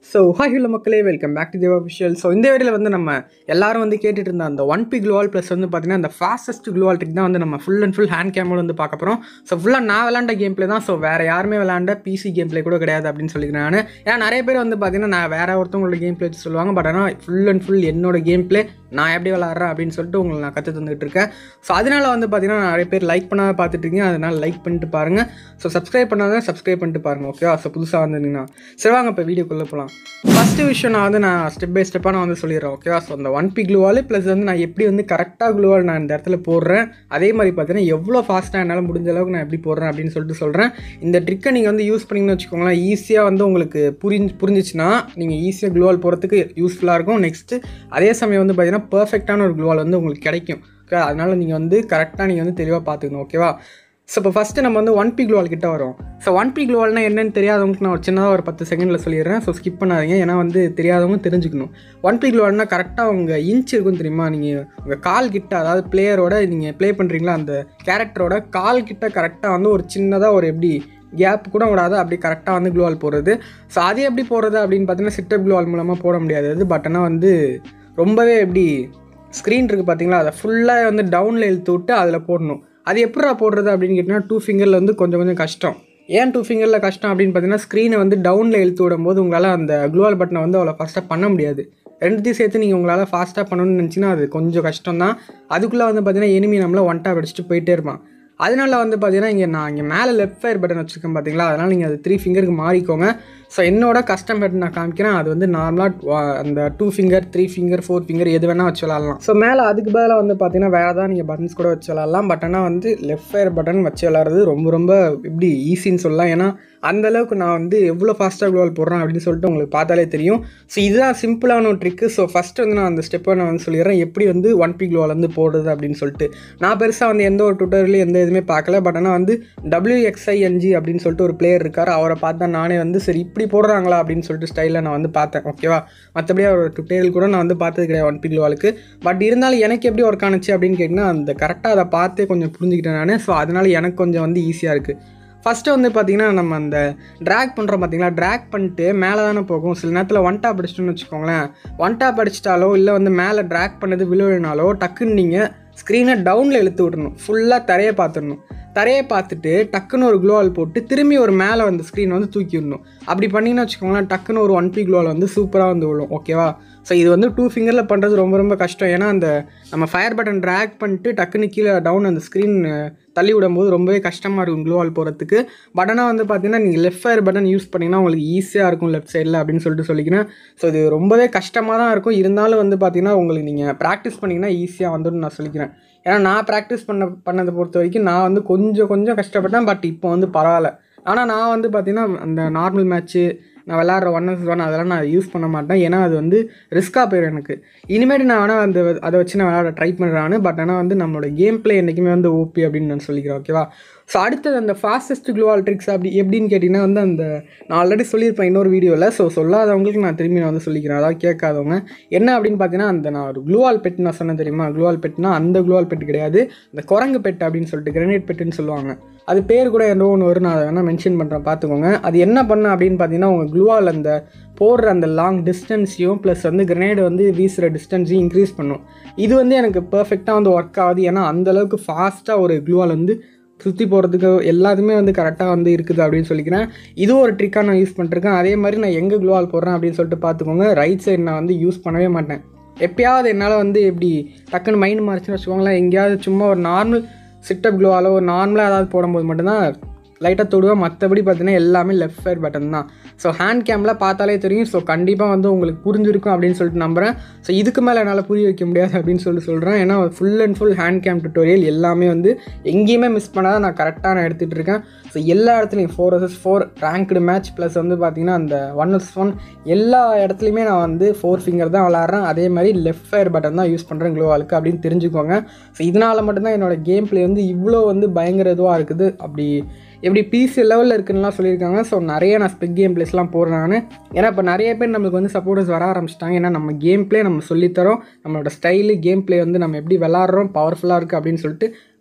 so hi hello மக்களே welcome back to Dev official so இந்த வீடியோவில் வந்து நம்ம எல்லாரும் வந்து கேட்டுட்டு இருந்த அந்த ஒன் பி க்ளோவால் ப்ளஸ் வந்து பார்த்தீங்கன்னா அந்த ஃபாஸ்டஸ்ட் க்ளோவால் ட்ரிக் தான் வந்து நம்ம full and full hand camera வந்து பார்க்க போகிறோம் ஸோ ஃபுல்லாக நான் விளாண்ட கேம் ப்ளே தான் ஸோ வேறு யாருமே விளாண்ட பிசி கேம் ப்ளே கூட கிடையாது அப்படின்னு சொல்லிக்கிறேன் நான் ஏன்னா நிறைய பேர் வந்து பார்த்தீங்கன்னா நான் வேற ஒருத்தவங்களோட கேம் ப்ளே சொல்லுவாங்க பட் ஆனால் ஃபுல் அண்ட் ஃபுல் என்னோட கேம் ப்ளே நான் எப்படி விளாட்றேன் அப்படின்னு சொல்லிட்டு உங்களுக்கு நான் கற்று தந்துட்டு இருக்கேன் ஸோ அதனால வந்து பார்த்தீங்கன்னா நிறைய பேர் லைக் பண்ணாத பார்த்துட்டு இருக்கீங்க அதனால் லைக் பண்ணிட்டு பாருங்கள் ஸோ சப்ஸ்கிரைப் பண்ணாதான் சப்ஸ்கிரைப் பண்ணிட்டு பாருங்கள் ஓகேவா ஸோ புதுசாக வந்திருந்தீங்கன்னா சரி வாங்க இப்போ வீடியோக்குள்ளே போகலாம் ஃபஸ்ட்டு விஷயம் நான் வந்து நான் ஸ்டெப் பை ஸ்டெப்பாக நான் வந்து சொல்லிடுறேன் ஓகேவா ஸோ அந்த ஒன் பி க்ளூவால் ப்ளஸ் வந்து நான் எப்படி வந்து கரெக்டாக க்ளூவால் நான் இந்த இடத்துல போடுறேன் அதே மாதிரி பார்த்தீங்கன்னா எவ்வளோ ஃபாஸ்ட்டாக என்னால் முடிஞ்ச அளவுக்கு நான் எப்படி போடுறேன் அப்படின்னு சொல்லிட்டு சொல்கிறேன் இந்த ட்ரிக்கை நீங்கள் வந்து யூஸ் பண்ணிங்கன்னு வச்சுக்கோங்களேன் ஈஸியாக வந்து உங்களுக்கு புரிஞ்சு புரிஞ்சிச்சுன்னா நீங்கள் ஈஸியாக க்ளூவால் போகிறதுக்கு யூஸ்ஃபுல்லாக இருக்கும் நெக்ஸ்ட்டு அதே சமயம் வந்து பார்த்தீங்கன்னா பர்ஃபெக்டான ஒரு க்ளூவால் வந்து உங்களுக்கு கிடைக்கும் ஓகே அதனால் நீங்கள் வந்து கரெக்டாக நீங்கள் வந்து தெளிவாக பார்த்துக்கணும் ஓகேவா ஸோ இப்போ ஃபஸ்ட்டு நம்ம வந்து ஒன் பி க்ளோவால் கிட்ட வரோம் ஸோ ஒன் பி க்ளோவால்னா என்னன்னு தெரியாதவங்களுக்கு நான் ஒரு சின்னதாக ஒரு பத்து செகண்டில் சொல்லிடுறேன் ஸோ ஸ்கிப் பண்ணாதீங்க ஏன்னா வந்து தெரியாதவங்க தெரிஞ்சுக்கணும் ஒன் பி க்ளோவால்னா கரெக்டாக உங்கள் இன்ச் இருக்கும் தெரியுமா நீங்கள் உங்கள் கால் கிட்ட அதாவது பிளேயரோட நீங்கள் ப்ளே பண்ணுறீங்களா அந்த கேரக்டரோட கால் கிட்ட கரெக்டாக வந்து ஒரு சின்னதாக ஒரு எப்படி கேப் கூட விடாது அப்படி கரெக்டாக வந்து க்ளோவால் போடுறது ஸோ அது எப்படி போடுறது அப்படின்னு பார்த்தீங்கன்னா சிட்டப் க்ளோவால் மூலமாக போட முடியாது பட் ஆனால் வந்து ரொம்பவே எப்படி ஸ்க்ரீன் இருக்குது பார்த்தீங்களா அதை ஃபுல்லாக வந்து டவுனில் இழுத்து விட்டு அதில் போடணும் அது எப்படா போடுறது அப்படின்னு கேட்டிங்கன்னா டூ ஃபிங்கரில் வந்து கொஞ்சம் கொஞ்சம் கஷ்டம் ஏன் டூ ஃபிங்கரில் கஷ்டம் அப்படின்னு பார்த்தீங்கன்னா ஸ்க்ரீனை வந்து டவுனில் இழுத்து விடும்போது உங்களால் அந்த க்ளோவால் பட்டனை வந்து அவ்வளோ ஃபாஸ்ட்டாக பண்ண முடியாது ரெண்டுத்தையும் சேர்த்து நீங்கள் உங்களால் ஃபாஸ்ட்டாக பண்ணணும்னு நினச்சிங்கன்னா அது கொஞ்சம் கஷ்டம் தான் அதுக்குள்ளே வந்து பார்த்தீங்கன்னா எனிமி நம்மளை ஒன் டாப் அடிச்சுட்டு போயிட்டே இருப்பான் அதனால வந்து பார்த்தீங்கன்னா இங்கே நான் இங்கே மேலே லெஃப்ட் ஃபயர் பட்டன் வச்சுருக்கேன் பார்த்தீங்களா அதனால் நீங்கள் அது த்ரீ ஃபிங்கருக்கு மாறிக்கோங்க ஸோ என்னோட கஸ்டம் பட்டன் நான் காமிக்கிறேன் அது வந்து நார்மலாக அந்த two finger three finger four finger எது வேணால் வச்சு விளாட்லாம் ஸோ மேலே அதுக்கு பதிலாக வந்து பார்த்தீங்கன்னா வேறு தான் நீங்கள் பட்டன்ஸ் கூட வச்சு விளாட்லாம் பட் ஆனால் வந்து லெஃப்ட் ஃபயர் பட்டன் வச்சு விளாட்றது ரொம்ப ரொம்ப எப்படி ஈஸின்னு சொல்லலாம் ஏன்னா அந்தளவுக்கு நான் வந்து எவ்வளோ ஃபாஸ்ட்டாக க்ளோவல் போடுறேன் அப்படின்னு சொல்லிட்டு உங்களுக்கு பார்த்தாலே தெரியும் ஸோ இதுதான் சிம்பிளான ஒரு ட்ரிக்கு ஸோ ஃபஸ்ட்டு வந்து நான் அந்த ஸ்டெப்பை நான் வந்து சொல்லிடுறேன் எப்படி வந்து ஒன் பி க்ளோவில் வந்து போடுறது அப்படின்னு சொல்லிட்டு நான் பெருசாக வந்து எந்த ஒரு டுட்டர்லையும் எந்த இதுவுமே பார்க்கல பட் ஆனால் வந்து டபிள்யூஎக்ஸ்ஐஎன்ஜி அப்படின்னு சொல்லிட்டு ஒரு பிளேயர் இருக்கார் அவரை பார்த்தா நானே வந்து சரி இப்படி போடுறாங்களா அப்படின்னு சொல்லிட்டு ஸ்டைலில் நான் வந்து பார்த்தேன் ஓகேவா மற்றபடி அவர் டுட்டோரியல் கூட நான் வந்து பார்த்தது கிடையாது ஒன் பி க்ளோவாலுக்கு பட் இருந்தாலும் எனக்கு எப்படி ஒர்க் ஆனிச்சு அப்படின்னு கேட்டிங்கன்னா அந்த கரெக்டாக அதை பார்த்தே கொஞ்சம் புரிஞ்சுக்கிட்டேன் நான் ஸோ அதனால் எனக்கு கொஞ்சம் வந்து ஈஸியாக இருக்குது ஃபஸ்ட்டு வந்து பார்த்திங்கன்னா நம்ம அந்த ட்ராக் பண்ணுறோம் பார்த்தீங்களா ட்ராக் பண்ணிட்டு மேலே தானே போகும் சில நேரத்தில் ஒன் டாப் அடிச்சிட்டோம்னு வச்சுக்கோங்களேன் ஒன் டாப் அடிச்சிட்டாலோ இல்லை வந்து மேலே ட்ராக் பண்ணது விழுவினாலோ டக்குன்னு நீங்கள் ஸ்க்ரீனை டவுனில் இழுத்து விடணும் ஃபுல்லாக தரையை பார்த்துடணும் தரையை பார்த்துட்டு டக்குன்னு ஒரு க்ளோவால் போட்டு திரும்பி ஒரு மேலே வந்து ஸ்க்ரீன் வந்து தூக்கி விடணும் அப்படி பண்ணிங்கன்னு வச்சுக்கோங்களேன் டக்குன்னு ஒரு ஒன் பி க்ளோவால் வந்து சூப்பராக வந்து விழும் ஓகேவா ஸோ இது வந்து டூ ஃபிங்கரில் பண்ணுறது ரொம்ப ரொம்ப கஷ்டம் ஏன்னா அந்த நம்ம ஃபயர் பட்டன் ட்ராக் பண்ணிட்டு டக்குன்னு கீழே டவுன் அந்த ஸ்க்ரீன் தள்ளி விடும்போது ரொம்பவே கஷ்டமாக இருக்கும் க்ளோவால் போகிறதுக்கு பட் ஆனால் வந்து பார்த்தீங்கன்னா நீங்கள் லெஃப்ட் ஃபயர் பட்டன் யூஸ் பண்ணிங்கன்னா உங்களுக்கு ஈஸியாக இருக்கும் லெஃப்ட் சைடில் அப்படின்னு சொல்லிட்டு சொல்லிக்கிறேன் ஸோ இது ரொம்பவே கஷ்டமாக தான் இருக்கும் இருந்தாலும் வந்து பார்த்தீங்கன்னா உங்களுக்கு நீங்கள் ப்ராக்டிஸ் பண்ணிங்கன்னா ஈஸியாக வந்துடும் நான் சொல்லிக்கிறேன் ஏன்னா நான் ப்ராக்டிஸ் பண்ண பண்ணதை பொறுத்த வரைக்கும் நான் வந்து கொஞ்சம் கொஞ்சம் கஷ்டப்பட்டேன் பட் இப்போ வந்து பரவாயில்ல ஆனால் நான் வந்து பார்த்தீங்கன்னா அந்த நார்மல் மேட்ச்சு நான் விளாட்ற ஒன் எஸ் ஒன் அதெல்லாம் நான் யூஸ் பண்ண மாட்டேன் ஏன்னா அது வந்து ரிஸ்க்காக போயிடும் எனக்கு இனிமேட்டு நான் வேணால் அந்த அதை வச்சு நான் விளாட ட்ரை பண்ணுறேன் பட் ஆனால் வந்து நம்மளோட கேம் பிளே என்றைக்குமே வந்து ஓபி அப்படின்னு நான் சொல்லிக்கிறேன் ஓகேவா ஸோ அடுத்தது அந்த ஃபாஸ்டஸ்ட் க்ளோவால் ட்ரிக்ஸ் அப்படி எப்படின்னு கேட்டிங்கன்னா வந்து அந்த நான் ஆல்ரெடி சொல்லியிருப்பேன் இன்னொரு வீடியோவில் ஸோ சொல்லாதவங்களுக்கு நான் திரும்பி நான் வந்து சொல்லிக்கிறேன் அதாவது கேட்காதவங்க என்ன அப்படின்னு பார்த்தீங்கன்னா அந்த நான் ஒரு க்ளூவால் பெட் நான் சொன்னேன் தெரியுமா க்ளூவால் பெட்னா அந்த க்ளூவால் பெட் கிடையாது அந்த குரங்கு பெட் அப்படின்னு சொல்லிட்டு கிரனேட் பெட்டுன்னு சொல்லுவாங்க அது பேர் கூட என்னோ ஒன்று வரும் நான் அதை வேணால் மென்ஷன் பண்ணுறேன் பார்த்துக்கோங்க அது என்ன பண்ண அப்படின்னு பார்த்தீங்கன்னா உங்கள் க்ளூவால் அந்த போடுற அந்த லாங் டிஸ்டன்ஸையும் ப்ளஸ் வந்து கிரனேடு வந்து வீசுகிற டிஸ்டன்ஸையும் இன்க்ரீஸ் பண்ணும் இது வந்து எனக்கு பர்ஃபெக்டாக வந்து ஒர்க் ஆகுது ஏன்னா அந்தளவுக்கு ஃபாஸ்ட்டாக ஒரு க்ளூவால் வந்து சுற்றி போகிறதுக்கு எல்லாத்துமே வந்து கரெக்டாக வந்து இருக்குது அப்படின்னு சொல்லிக்கிறேன் இதுவும் ஒரு ட்ரிக்காக நான் யூஸ் பண்ணிருக்கேன் அதே மாதிரி நான் எங்கே க்ளோவால் போடுறேன் அப்படின்னு சொல்லிட்டு பார்த்துக்கோங்க ரைட் சைடு நான் வந்து யூஸ் பண்ணவே மாட்டேன் எப்பயாவது என்னால் வந்து எப்படி டக்குன்னு மைண்ட் மாறிச்சுன்னு வச்சுக்கோங்களேன் எங்கேயாவது சும்மா ஒரு நார்மல் சிட்டப் க்ளோவாலோ ஒரு நார்மலாக ஏதாவது போடும்போது மட்டும்தான் லைட்டாக தொடுவேன் மற்றபடி பார்த்தீங்கன்னா எல்லாமே லெஃப்ட் சைட் பட்டன் தான் ஸோ ஹேண்ட் கேமில் பார்த்தாலே தெரியும் ஸோ கண்டிப்பாக வந்து உங்களுக்கு புரிஞ்சிருக்கும் அப்படின்னு சொல்லிட்டு நம்புகிறேன் ஸோ இதுக்கு மேலே என்னால் புரிய வைக்க முடியாது அப்படின்னு சொல்லிட்டு சொல்கிறேன் ஏன்னா full and full hand game tutorial எல்லாமே வந்து எங்கேயுமே மிஸ் பண்ணாத நான் கரெக்டாக நான் எடுத்துகிட்டு இருக்கேன் ஸோ எல்லா இடத்துலையும் four versus four ranked match plus வந்து பார்த்திங்கன்னா அந்த ஒன் எஸ் ஒன் எல்லா இடத்துலையுமே நான் வந்து ஃபோர் ஃபிங்கர் தான் விளாட்றேன் அதே மாதிரி லெஃப்ட் ஃபயர் பட்டன் தான் யூஸ் பண்ணுறேன் க்ளோவாலுக்கு அப்படின்னு தெரிஞ்சுக்கோங்க ஸோ இதனால் மட்டும்தான் என்னோடய கேம் பிளே வந்து இவ்வளோ வந்து பயங்கர இதுவாக இருக்குது அப்படி எப்படி பிசி லெவலில் இருக்குன்னுலாம் சொல்லியிருக்காங்க ஸோ நிறைய நான் ஸ்பிக் கேம் பிளேஸ்லாம் போடுறேன் நான் ஏன்னா இப்போ நிறைய பேர் நம்மளுக்கு வந்து சப்போர்ட்டர்ஸ் வர ஆரம்பிச்சிட்டாங்க ஏன்னா நம்ம கேம் பிளே நம்ம சொல்லித்தரோம் நம்மளோட ஸ்டைலு கேம் பிளே வந்து நம்ம எப்படி விளாட்றோம் பவர்ஃபுல்லாக இருக்குது அப்படின்னு சொல்லிட்டு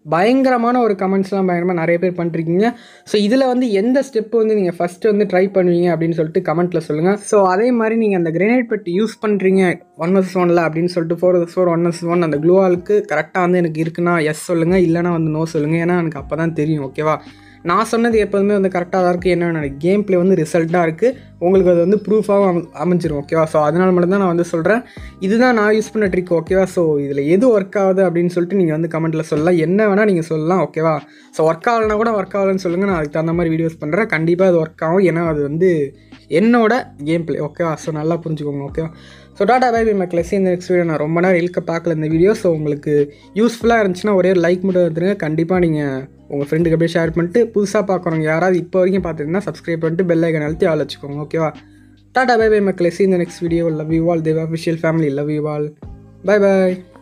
பயங்கரமான ஒரு கமெண்ட்ஸ்லாம் பயங்கரமாக நிறைய பேர் பண்ணிருக்கீங்க ஸோ இதில் வந்து எந்த ஸ்டெப் வந்து நீங்கள் ஃபஸ்ட்டு வந்து ட்ரை பண்ணுவீங்க அப்படின்னு சொல்லிட்டு கமெண்ட்டில் சொல்லுங்கள் ஸோ அதே மாதிரி நீங்கள் அந்த கிரேனைட் பெட் யூஸ் பண்ணுறீங்க ஒன் வர்ஸ் ஒனில் அப்படின்னு சொல்லிட்டு four versus four one versus one அந்த க்ளூவாலுக்கு கரெக்டாக வந்து எனக்கு இருக்குன்னா எஸ் சொல்லுங்கள் இல்லைனா வந்து நோ சொல்லுங்கள் ஏன்னா எனக்கு அப்போ தான் தெரியும் ஓகேவா நான் சொன்னது எப்போதுமே வந்து கரெக்டாக தான் இருக்குது என்ன கேம் ப்ளே வந்து ரிசல்ட்டாக இருக்குது உங்களுக்கு அது வந்து ப்ரூஃபாகவும் அம அமைஞ்சிரும் ஓகேவா ஸோ அதனால மட்டும் தான் நான் வந்து சொல்கிறேன் இதுதான் நான் யூஸ் பண்ண ட்ரிக் ஓகேவா ஸோ இதில் எது ஒர்க் ஆகுது அப்படின்னு சொல்லிட்டு நீங்கள் வந்து கமெண்ட்டில் சொல்லலாம் என்ன வேணால் நீங்கள் சொல்லலாம் ஓகேவா ஸோ ஒர்க் ஆகலைனா கூட ஒர்க் ஆகலன்னு சொல்லுங்கள் நான் அதுக்கு தகுந்த மாதிரி வீடியோஸ் பண்ணுறேன் கண்டிப்பாக அது ஒர்க் ஆகும் ஏன்னா அது வந்து என்னோட கேம் ப்ளே ஓகேவா ஸோ நல்லா புரிஞ்சுக்கோங்க ஓகேவா ஸோ டாடா பை பை மக்களே இந்த நெக்ஸ்ட் வீடியோ நான் ரொம்ப நேரம் இழுக்க பார்க்கல இந்த வீடியோ ஸோ உங்களுக்கு யூஸ்ஃபுல்லாக இருந்துச்சுன்னா ஒரே லைக் மட்டும் வந்துருங்க கண்டிப்பாக நீங்கள் உங்கள் ஃப்ரெண்டுக்கு அப்படியே ஷேர் பண்ணிட்டு புதுசாக பார்க்குறவங்க யாராவது இப்போ வரைக்கும் பார்த்துருந்தா சப்ஸ்கிரைப் பண்ணிட்டு பெல் ஐக்கன் அழுத்தி ஆள் வச்சுக்கோங்க ஓகேவா டாடா பை பை மக்களே இந்த next video love you all Dev official family love you all bye by